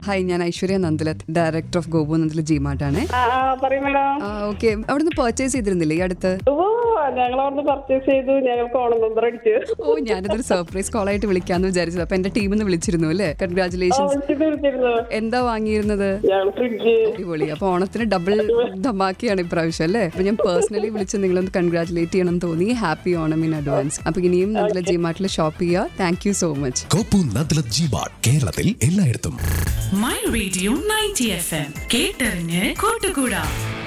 hi ഞാൻ Aishwarya Nandalath director of Gopu Nandala ജിമാർട്ടാണ് ആ ആ, പറയൂ മാഡം ഓക്കെ അവിടുന്ന് പർച്ചേസ് ചെയ്തിരുന്നില്ലേ ഈ അടുത്ത് ഓ ഞങ്ങൾ അവിടുന്ന് പർച്ചേസ് ചെയ്തു ഞങ്ങൾക്ക് ഓണം നമ്പർ അടിച്ചു ഓ ഞാനിതൊരു സർപ്രൈസ് കോൾ ആയിട്ട് വിളിക്കാന്ന് വിചാരിച്ചത് അപ്പൊ എന്റെ ടീമിൽ നിന്ന് വിളിച്ചിരുന്നു അല്ലേ ആ, കൺഗ്രാചുലേഷൻസ് വിളിച്ചിട്ട് വിളിച്ചിരുന്നു എന്താ വാങ്ങിയിരുന്നത് ഞങ്ങൾ ഫ്രിഡ്ജ് അടിപൊളി അപ്പൊ ഓണത്തിന് ഡബിൾ ധമാക്കിയാണ് ഇപ്രാവശ്യം അല്ലേ അപ്പൊ ഞാൻ പേഴ്സണലി വിളിച്ച് നിങ്ങളൊന്ന് കൺഗ്രാചുലേറ്റ് ചെയ്യണം എന്ന് തോന്നി ഹാപ്പി ഓണം ഇൻ അഡ്വാൻസ് അപ്പൊ ഇനിയും നന്ദല ജിമാർട്ടിൽ ഷോപ്പ് ചെയ്യുക thank you so much Gopu Nandalath ജിബാഡ് കേരളത്തിൽ എല്ലായിടത്തും my radio ninety F M കേട്ടറിഞ്ഞ് കൂട്ടുകൂടാ